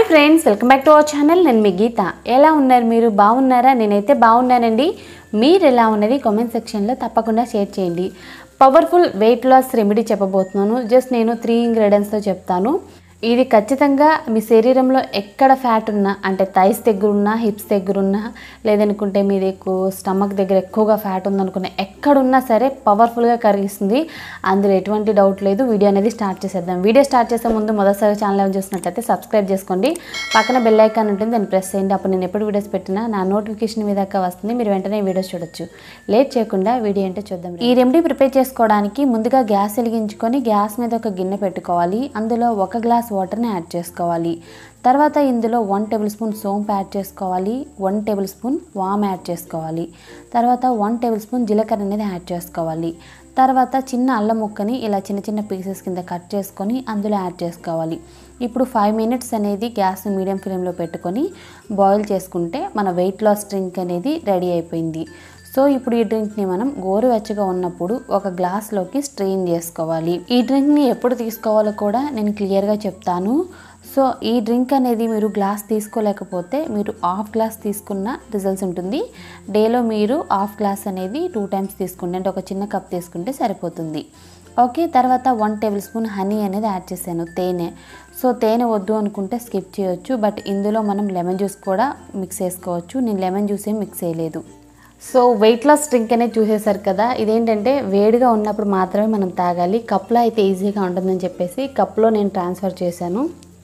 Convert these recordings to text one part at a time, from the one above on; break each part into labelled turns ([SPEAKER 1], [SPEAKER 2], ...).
[SPEAKER 1] friends welcome back to our channel నేను మీ గీత ఎలా ఉన్నారు మీరు బాగున్నారా నేనైతే బాగున్నానండి మీరు ఎలా ఉన్నది కామెంట్ సెక్షన్లో తప్పకుండా షేర్ చేయండి పవర్ఫుల్ వెయిట్ లాస్ రెమెడీ చెప్పబోతున్నాను జస్ట్ నేను త్రీ ఇంగ్రీడియంట్స్తో చెప్తాను ఇది ఖచ్చితంగా మీ శరీరంలో ఎక్కడ ఫ్యాట్ ఉన్నా అంటే థైస్ దగ్గర ఉన్నా హిప్స్ దగ్గర ఉన్నా లేదనుకుంటే మీ ఎక్కువ స్టమక్ దగ్గర ఎక్కువగా ఫ్యాట్ ఉందనుకున్న ఎక్కడున్నా సరే పవర్ఫుల్గా కరిగిస్తుంది అందులో ఎటువంటి డౌట్ లేదు వీడియో అనేది స్టార్ట్ చేసేద్దాం వీడియో స్టార్ట్ చేసే ముందు మొదటిసారి ఛానల్ ఏమైనా చూసినట్లయితే సబ్స్క్రైబ్ చేసుకోండి పక్కన బెల్ ఐకాన్ ఉంటుంది దాన్ని ప్రెస్ చేయండి అప్పుడు నేను ఎప్పుడు వీడియోస్ పెట్టినా నా నోటిఫికేషన్ మీ దాకా వస్తుంది మీరు వెంటనే వీడియోస్ చూడొచ్చు లేట్ చేయకుండా వీడియో ఏంటో చూద్దాం ఈ రెమెడీ ప్రిపేర్ చేసుకోవడానికి ముందుగా గ్యాస్ వెలిగించుకొని గ్యాస్ మీద ఒక గిన్నె పెట్టుకోవాలి అందులో ఒక గ్లాస్ వాటర్ని యాడ్ చేసుకోవాలి తర్వాత ఇందులో వన్ టేబుల్ స్పూన్ సోంపు యాడ్ చేసుకోవాలి వన్ టేబుల్ స్పూన్ వామ్ యాడ్ చేసుకోవాలి తర్వాత వన్ టేబుల్ స్పూన్ జీలకర్ర అనేది యాడ్ చేసుకోవాలి తర్వాత చిన్న అల్లం ముక్కని ఇలా చిన్న చిన్న పీసెస్ కింద కట్ చేసుకొని అందులో యాడ్ చేసుకోవాలి ఇప్పుడు ఫైవ్ మినిట్స్ అనేది గ్యాస్ మీడియం ఫ్లేమ్లో పెట్టుకొని బాయిల్ చేసుకుంటే మన వెయిట్ లాస్ డ్రింక్ అనేది రెడీ అయిపోయింది సో ఇప్పుడు ఈ డ్రింక్ని మనం గోరువెచ్చగా ఉన్నప్పుడు ఒక గ్లాస్లోకి స్ట్రెయిన్ చేసుకోవాలి ఈ డ్రింక్ని ఎప్పుడు తీసుకోవాలో కూడా నేను క్లియర్గా చెప్తాను సో ఈ డ్రింక్ అనేది మీరు గ్లాస్ తీసుకోలేకపోతే మీరు హాఫ్ గ్లాస్ తీసుకున్న రిజల్ట్స్ ఉంటుంది డేలో మీరు హాఫ్ గ్లాస్ అనేది టూ టైమ్స్ తీసుకుంటే అంటే ఒక చిన్న కప్ తీసుకుంటే సరిపోతుంది ఓకే తర్వాత వన్ టేబుల్ స్పూన్ హనీ అనేది యాడ్ చేశాను తేనె సో తేనె వద్దు అనుకుంటే స్కిప్ చేయొచ్చు బట్ ఇందులో మనం లెమన్ జ్యూస్ కూడా మిక్స్ చేసుకోవచ్చు నేను లెమన్ జ్యూస్ ఏం మిక్స్ చేయలేదు సో వెయిట్ లాస్ డ్రింక్ అనేది చూసేశారు కదా ఇదేంటంటే వేడిగా ఉన్నప్పుడు మాత్రమే మనం తాగాలి కప్లో అయితే ఈజీగా ఉంటుందని చెప్పేసి కప్లో నేను ట్రాన్స్ఫర్ చేశాను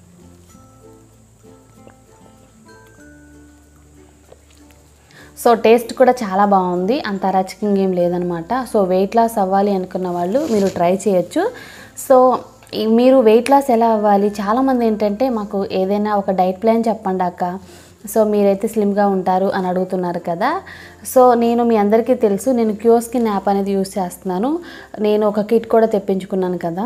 [SPEAKER 1] సో టేస్ట్ కూడా చాలా బాగుంది అంత రచకంగా ఏం లేదనమాట సో వెయిట్ లాస్ అవ్వాలి అనుకున్న వాళ్ళు మీరు ట్రై చేయొచ్చు సో ఈ- మీరు వెయిట్ లాస్ ఎలా అవ్వాలి చాలామంది ఏంటంటే మాకు ఏదైనా ఒక డైట్ ప్లాన్ చెప్పండి అక్క సో మీరైతే స్లిమ్గా ఉంటారు అని అడుగుతున్నారు కదా సో నేను మీ అందరికీ తెలుసు నేను క్యూస్కిన్ యాప్ అనేది యూస్ చేస్తున్నాను నేను ఒక కిట్ కూడా తెప్పించుకున్నాను కదా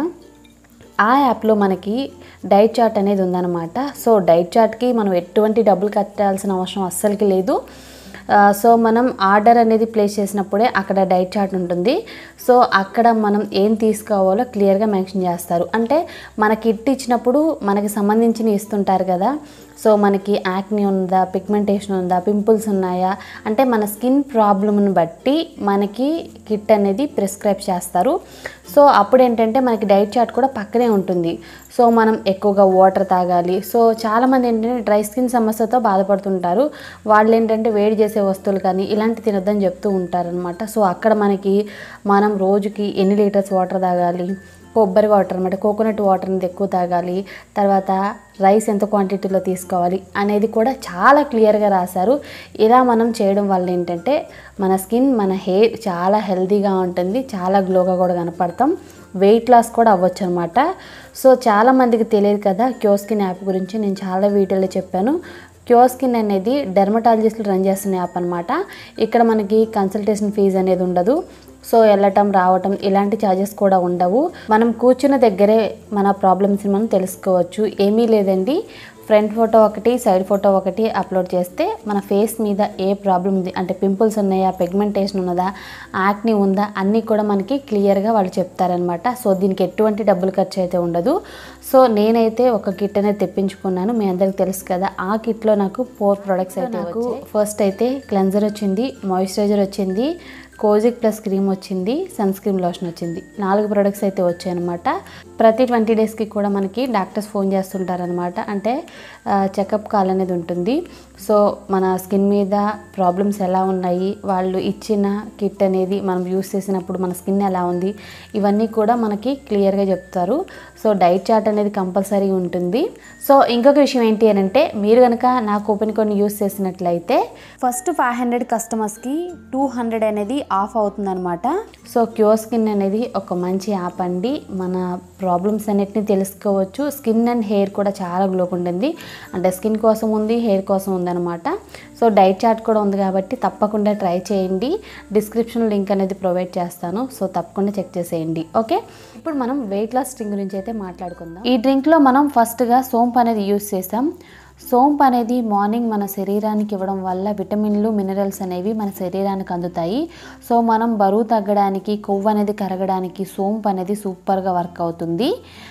[SPEAKER 1] ఆ యాప్లో మనకి డైట్ చార్ట్ అనేది ఉందన్నమాట సో డైట్ చార్ట్కి మనం ఎటువంటి డబ్బులు కట్టాల్సిన అవసరం అస్సలకి లేదు ఆ, సో మనం ఆర్డర్ అనేది ప్లేస్ చేసినప్పుడే అక్కడ డైట్ చార్ట్ ఉంటుంది సో అక్కడ మనం ఏం తీసుకోవాలో క్లియర్గా మెన్షన్ చేస్తారు అంటే మన కిట్ ఇచ్చినప్పుడు మనకి సంబంధించిన ఇస్తుంటారు కదా సో మనకి యాక్ని ఉందా పిగ్మెంటేషన్ ఉందా పింపుల్స్ ఉన్నాయా అంటే మన స్కిన్ ప్రాబ్లమ్ని బట్టి మనకి కిట్ అనేది ప్రిస్క్రైబ్ చేస్తారు సో అప్పుడు ఏంటంటే మనకి డైట్ చార్ట్ కూడా పక్కనే ఉంటుంది సో మనం ఎక్కువగా వాటర్ తాగాలి సో చాలామంది ఏంటంటే డ్రై స్కిన్ సమస్యతో బాధపడుతుంటారు వాళ్ళు ఏంటంటే వేడి చేసే వస్తువులు కానీ ఇలాంటి తినొద్దని చెప్తూ ఉంటారనమాట సో అక్కడ మనకి మనం రోజుకి ఎన్ని లీటర్స్ వాటర్ తాగాలి కొబ్బరి వాటర్ అనమాట కోకోనట్ వాటర్ అనేది ఎక్కువ తాగాలి తర్వాత రైస్ ఎంత క్వాంటిటీలో తీసుకోవాలి అనేది కూడా చాలా క్లియర్గా రాశారు ఇలా మనం చేయడం వల్ల ఏంటంటే మన స్కిన్ మన హెయిర్ చాలా హెల్తీగా ఉంటుంది చాలా గ్లోగా కూడా కనపడతాం వెయిట్ లాస్ కూడా అవ్వచ్చు అనమాట సో చాలామందికి తెలియదు కదా క్యోస్కిన్ యాప్ గురించి నేను చాలా వీడియోలో చెప్పాను క్యోస్కిన్ అనేది డెర్మటాలజిస్టులు రన్ చేస్తున్న యాప్ అనమాట ఇక్కడ మనకి కన్సల్టేషన్ ఫీజు అనేది ఉండదు సో వెళ్ళటం రావటం ఇలాంటి ఛార్జెస్ కూడా ఉండవు మనం కూర్చున్న దగ్గరే మన ప్రాబ్లమ్స్ని మనం తెలుసుకోవచ్చు ఏమీ లేదండి ఫ్రంట్ ఫోటో ఒకటి సైడ్ ఫోటో ఒకటి అప్లోడ్ చేస్తే మన ఫేస్ మీద ఏ ప్రాబ్లం ఉంది అంటే పింపుల్స్ ఉన్నాయా పిగ్మెంటేషన్ ఉన్నదా యాక్ని ఉందా అన్నీ కూడా మనకి క్లియర్గా వాళ్ళు చెప్తారనమాట సో దీనికి ఎటువంటి డబ్బులు ఖర్చు అయితే ఉండదు సో నేనైతే ఒక కిట్ అనేది తెప్పించుకున్నాను మీ అందరికి తెలుసు కదా ఆ కిట్లో నాకు ఫోర్ ప్రొడక్ట్స్ అయితే నాకు ఫస్ట్ అయితే క్లెన్జర్ వచ్చింది మాయిశ్చరైజర్ వచ్చింది కోజిక్ ప్లస్ క్రీమ్ వచ్చింది సన్ స్క్రీన్ లోషన్ వచ్చింది నాలుగు ప్రొడక్ట్స్ అయితే వచ్చాయన్నమాట ప్రతి ట్వంటీ డేస్కి కూడా మనకి డాక్టర్స్ ఫోన్ చేస్తుంటారనమాట అంటే చెకప్ కాల్ అనేది ఉంటుంది సో మన స్కిన్ మీద ప్రాబ్లమ్స్ ఎలా ఉన్నాయి వాళ్ళు ఇచ్చిన కిట్ అనేది మనం యూస్ చేసినప్పుడు మన స్కిన్ ఎలా ఉంది ఇవన్నీ కూడా మనకి క్లియర్గా చెప్తారు సో డైట్ చార్ట్ అనేది కంపల్సరీ ఉంటుంది సో ఇంకొక విషయం ఏంటి అని అంటే మీరు కనుక నా కూపన్ కొన్ని యూస్ చేసినట్లయితే ఫస్ట్ ఫైవ్ హండ్రెడ్ కస్టమర్స్కి టూ హండ్రెడ్ అనేది ఆఫ్ అవుతుందన్నమాట సో క్యూర్ స్కిన్ అనేది ఒక మంచి యాప్ అండి మన ప్రాబ్లమ్స్ అన్నిటిని తెలుసుకోవచ్చు స్కిన్ అండ్ హెయిర్ కూడా చాలా గ్లోక్ ఉంటుంది అంటే స్కిన్ కోసం ఉంది హెయిర్ కోసం ఉందన్నమాట సో డైట్ చార్ట్ కూడా ఉంది కాబట్టి తప్పకుండా ట్రై చేయండి డిస్క్రిప్షన్ లింక్ అనేది ప్రొవైడ్ చేస్తాను సో తప్పకుండా చెక్ చేసేయండి ఓకే ఇప్పుడు మనం వెయిట్ లాస్ డ్రింక్ గురించి అయితే మాట్లాడుకుందాం ఈ డ్రింక్లో మనం ఫస్ట్గా సోంపు అనేది యూస్ చేసాం సోంపు అనేది మార్నింగ్ మన శరీరానికి ఇవ్వడం వల్ల విటమిన్లు మినరల్స్ అనేవి మన శరీరానికి అందుతాయి సో మనం బరువు తగ్గడానికి కొవ్వు అనేది కరగడానికి సోంపు అనేది సూపర్గా వర్క్ అవుతుంది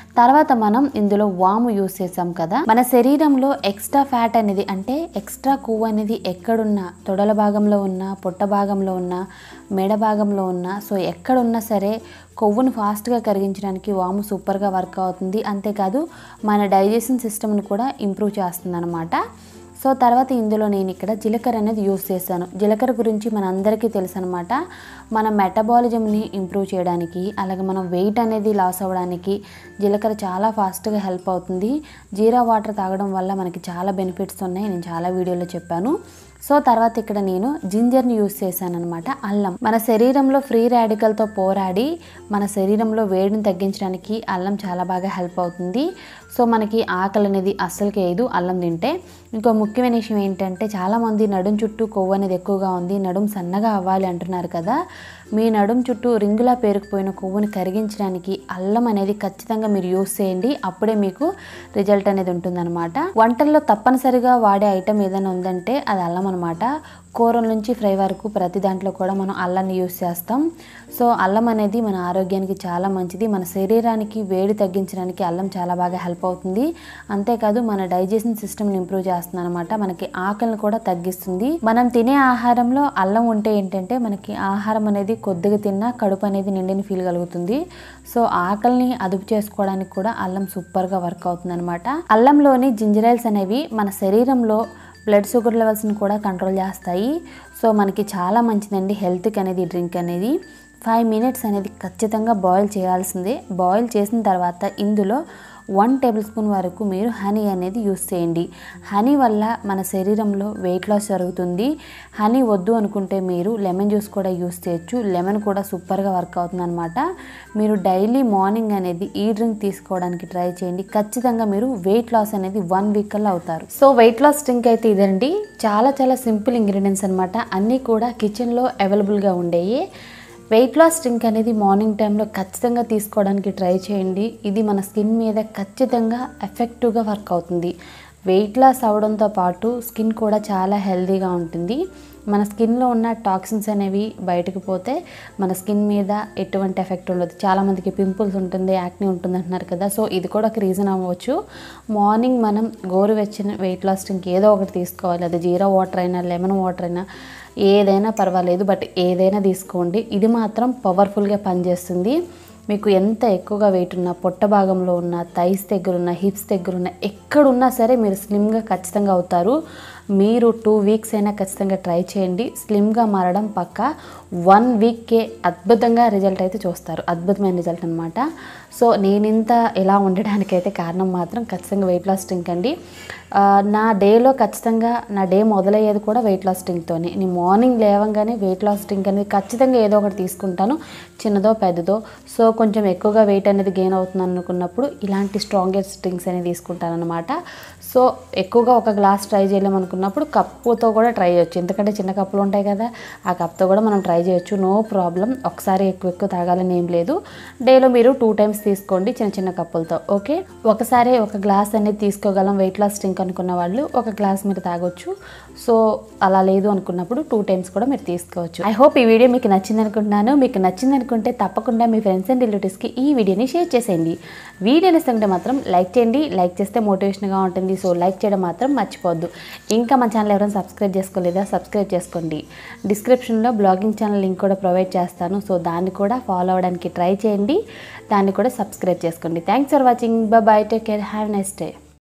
[SPEAKER 1] తర్వాత మనం ఇందులో వాము యూస్ చేసాం కదా మన శరీరంలో ఎక్స్ట్రా ఫ్యాట్ అనేది అంటే ఎక్స్ట్రా కొవ్వు అనేది ఎక్కడున్నా తొడల భాగంలో ఉన్నా పొట్ట భాగంలో ఉన్నా మెడ భాగంలో ఉన్నా సో ఎక్కడున్నా సరే కొవ్వును ఫాస్ట్గా కరిగించడానికి వాము సూపర్గా వర్క్ అవుతుంది అంతేకాదు మన డైజెషన్ సిస్టమ్ని కూడా ఇంప్రూవ్ చేస్తుంది అనమాట సో తర్వాత ఇందులో నేను ఇక్కడ జీలకర్ర అనేది యూస్ చేశాను జీలకర్ర గురించి మన అందరికీ తెలుసు అనమాట మన మెటబాలిజంని ఇంప్రూవ్ చేయడానికి అలాగే మనం వెయిట్ అనేది లాస్ అవ్వడానికి జీలకర్ర చాలా ఫాస్ట్గా హెల్ప్ అవుతుంది జీరా వాటర్ తాగడం వల్ల మనకి చాలా బెనిఫిట్స్ ఉన్నాయి నేను చాలా వీడియోలో చెప్పాను సో తర్వాత ఇక్కడ నేను జింజర్ని యూస్ చేశాను అనమాట అల్లం మన శరీరంలో ఫ్రీ రాడికల్తో పోరాడి మన శరీరంలో వేడిని తగ్గించడానికి అల్లం చాలా బాగా హెల్ప్ అవుతుంది సో మనకి ఆకలి అనేది అస్సలకి వేయదు అల్లం తింటే ఇంకో ముఖ్యమైన విషయం ఏంటంటే చాలామంది నడుం చుట్టూ కొవ్వు అనేది ఎక్కువగా ఉంది నడుం సన్నగా అవ్వాలి అంటున్నారు కదా మీ నడుం చుట్టూ రింగులా పేరుకుపోయిన కొవ్వుని కరిగించడానికి అల్లం అనేది ఖచ్చితంగా మీరు యూస్ చేయండి అప్పుడే మీకు రిజల్ట్ అనేది ఉంటుందన్నమాట వంటల్లో తప్పనిసరిగా వాడే ఐటెం ఏదైనా ఉందంటే అది అల్లం అనమాట కూరల నుంచి ఫ్రై వరకు ప్రతి దాంట్లో కూడా మనం అల్లాన్ని యూస్ చేస్తాం సో అల్లం అనేది మన ఆరోగ్యానికి చాలా మంచిది మన శరీరానికి వేడి తగ్గించడానికి అల్లం చాలా బాగా హెల్ప్ అవుతుంది అంతేకాదు మన డైజెషన్ సిస్టమ్ని ఇంప్రూవ్ చేస్తుంది అనమాట మనకి ఆకలిని కూడా తగ్గిస్తుంది మనం తినే ఆహారంలో అల్లం ఉంటే ఏంటంటే మనకి ఆహారం అనేది కొద్దిగా తిన్నా కడుపు అనేది నిండిని ఫీల్ కలుగుతుంది సో ఆకలిని అదుపు చేసుకోవడానికి కూడా అల్లం సూపర్గా వర్క్ అవుతుంది అనమాట అల్లంలోని జింజరైల్స్ అనేవి మన శరీరంలో బ్లడ్ షుగర్ లెవెల్స్ని కూడా కంట్రోల్ చేస్తాయి సో మనకి చాలా మంచిదండి హెల్త్కి అనేది ఈ డ్రింక్ అనేది ఫైవ్ మినిట్స్ అనేది ఖచ్చితంగా బాయిల్ చేయాల్సిందే బాయిల్ చేసిన తర్వాత ఇందులో వన్ టేబుల్ స్పూన్ వరకు మీరు హనీ అనేది యూస్ చేయండి హనీ వల్ల మన శరీరంలో వెయిట్ లాస్ జరుగుతుంది హనీ వద్దు అనుకుంటే మీరు లెమన్ జ్యూస్ కూడా యూస్ చేయొచ్చు లెమన్ కూడా సూపర్గా వర్క్ అవుతుంది అనమాట మీరు డైలీ మార్నింగ్ అనేది ఈ డ్రింక్ తీసుకోవడానికి ట్రై చేయండి ఖచ్చితంగా మీరు వెయిట్ లాస్ అనేది వన్ వీక్ కల్లా అవుతారు సో వెయిట్ లాస్ డ్రింక్ అయితే ఇదండి చాలా చాలా సింపుల్ ఇంగ్రీడియంట్స్ అనమాట అన్నీ కూడా కిచెన్లో అవైలబుల్గా ఉండేవి వెయిట్ లాస్ డ్రింక్ అనేది మార్నింగ్ టైంలో ఖచ్చితంగా తీసుకోవడానికి ట్రై చేయండి ఇది మన స్కిన్ మీద ఖచ్చితంగా ఎఫెక్టివ్గా వర్క్ అవుతుంది వెయిట్ లాస్ అవడంతో పాటు స్కిన్ కూడా చాలా హెల్తీగా ఉంటుంది మన స్కిన్లో ఉన్న టాక్సిన్స్ అనేవి బయటకు పోతే మన స్కిన్ మీద ఎటువంటి ఎఫెక్ట్ ఉండదు చాలామందికి పింపుల్స్ ఉంటుంది యాక్ని ఉంటుంది అంటున్నారు కదా సో ఇది కూడా ఒక రీజన్ అవ్వచ్చు మార్నింగ్ మనం గోరువెచ్చని వెయిట్ లాస్ డ్రింక్ ఏదో ఒకటి తీసుకోవాలి అది జీరా వాటర్ అయినా లెమన్ వాటర్ అయినా ఏదైనా పర్వాలేదు బట్ ఏదైనా తీసుకోండి ఇది మాత్రం పవర్ఫుల్గా పనిచేస్తుంది మీకు ఎంత ఎక్కువగా వెయిట్ ఉన్నా పొట్ట భాగంలో ఉన్న థైస్ దగ్గర ఉన్న హిప్స్ దగ్గర ఉన్న ఎక్కడున్నా సరే మీరు స్లిమ్గా ఖచ్చితంగా అవుతారు మీరు టూ వీక్స్ అయినా ఖచ్చితంగా ట్రై చేయండి స్లిమ్గా మారడం పక్క వన్ వీక్కే అద్భుతంగా రిజల్ట్ అయితే చూస్తారు అద్భుతమైన రిజల్ట్ అనమాట సో నేను ఇంత ఇలా ఉండడానికైతే కారణం మాత్రం ఖచ్చితంగా వెయిట్ లాస్ డ్రింక్ అండి ఆ, నా డేలో ఖచ్చితంగా నా డే మొదలయ్యేది కూడా వెయిట్ లాస్ డ్రింక్తోనే నేను మార్నింగ్ లేవగానే వెయిట్ లాస్ డ్రింక్ అనేది ఖచ్చితంగా ఏదో ఒకటి తీసుకుంటాను చిన్నదో పెద్దదో సో కొంచెం ఎక్కువగా వెయిట్ అనేది గెయిన్ అవుతుంది అనుకున్నప్పుడు ఇలాంటి స్ట్రాంగెస్ట్ డ్రింక్స్ అనేది తీసుకుంటాను అనమాట సో ఎక్కువగా ఒక గ్లాస్ ట్రై చేయలేము అనుకున్నప్పుడు కప్పుతో కూడా ట్రై చేయొచ్చు ఎందుకంటే చిన్న కప్పులు ఉంటాయి కదా ఆ కప్తో కూడా మనం ట్రై చేయొచ్చు నో ప్రాబ్లం ఒకసారి ఎక్కువ ఎక్కువ తాగాలని ఏం లేదు డేలో మీరు టూ టైమ్స్ తీసుకోండి చిన్న చిన్న కప్పులతో ఓకే ఒకసారి ఒక గ్లాస్ అనేది తీసుకోగలం వెయిట్ లాస్ డ్రింక్ అనుకున్న వాళ్ళు ఒక గ్లాస్ మీరు తాగొచ్చు సో అలా లేదు అనుకున్నప్పుడు టూ టైమ్స్ కూడా మీరు తీసుకోవచ్చు ఐ హోప్ ఈ వీడియో మీకు నచ్చింది అనుకుంటున్నాను మీకు నచ్చింది అనుకుంటే తప్పకుండా మీ ఫ్రెండ్స్ అండ్ రిలేటివ్స్కి ఈ వీడియోని షేర్ చేసేయండి వీడియో నచ్చితే మాత్రం లైక్ చేయండి లైక్ చేస్తే మోటివేషన్గా ఉంటుంది సో లైక్ చేయడం మాత్రం మర్చిపోవద్దు ఇంకా మా ఛానల్ ఎవరైనా సబ్స్క్రైబ్ చేసుకోలేదా సబ్స్క్రైబ్ చేసుకోండి డిస్క్రిప్షన్లో బ్లాగింగ్ ఛానల్ లింక్ కూడా ప్రొవైడ్ చేస్తాను సో దాన్ని కూడా ఫాలో అవ్వడానికి ట్రై చేయండి దాన్ని కూడా సబ్స్క్రైబ్ చేసుకోండి thanks for watching bye take care have next day